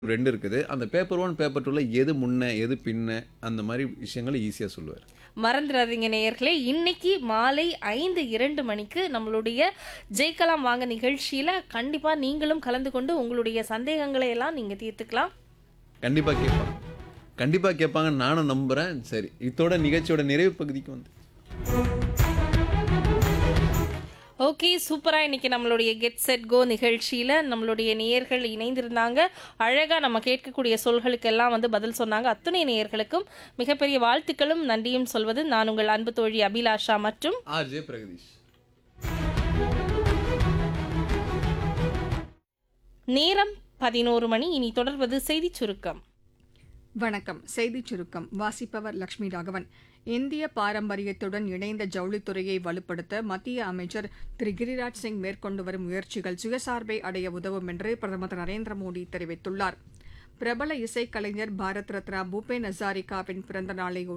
2 இருக்குது. அந்த paper 1, paper 2ல எது முன்ன, எது பின்ன அந்த மாரி விஷயங்கள ஈஸியா சொல்லுவாரு. மறந்துடாதீங்க நேயர்களே இன்னைக்கு மாலை ஐந்து இரண்டு மணிக்கு நம்மளுடைய ஜெயிக்கலாம் வாங்க நிகழ்ச்சியில கண்டிப்பா நீங்களும் கலந்து கொண்டு உங்களுடைய சந்தேகங்களை எல்லாம் நீங்க தீர்த்துக்கலாம் கண்டிப்பா கேட்பாங்க. கண்டிப்பா கேட்பாங்கன்னு நானும் நம்புறேன். சரி. இத்தோட நிகழ்ச்சியோட நிறைவு பகுதிக்கு வந்து ஓகே சூப்பரா இன்னைக்கு நம்மளுடைய கெட் செட் கோ நிகழ்ச்சியில நம்மளுடைய நேயர்கள் இணைந்திருந்தாங்க அழகா நம்ம கேட்கக்கூடிய சொல்களுக்கெல்லாம் வந்து பதில் சொன்னாங்க அத்துணை நேயர்களுக்கும் மிகப்பெரிய வாழ்த்துக்களும் நன்றியும் சொல்வது நான் உங்கள் அன்பு தோழி அபிலாஷா மற்றும் ஆர்ஜே பிரகதீஷ். நேரம் பதினோரு மணி இனி தொடர்வது செய்திச் சுருக்கம் வணக்கம் செய்திச் சுருக்கம் வாசிப்பவர் லட்சுமி ராகவன் இந்திய பாரம்பரியத்துடன் இணைந்த ஜவுளித்துறையை வலுப்படுத்த மத்திய அமைச்சர் திரு கிரிராஜ் சிங் மேற்கொண்டு வரும் முயற்சிகள் சுயசார்பை அடைய உதவும் என்று பிரதமர் திரு நரேந்திர மோடி தெரிவித்துள்ளார் பிரபல இசைக்கலைஞர் பாரத் ரத்னா பூபேன் ஹசாரிகாவின் பிறந்த நாளை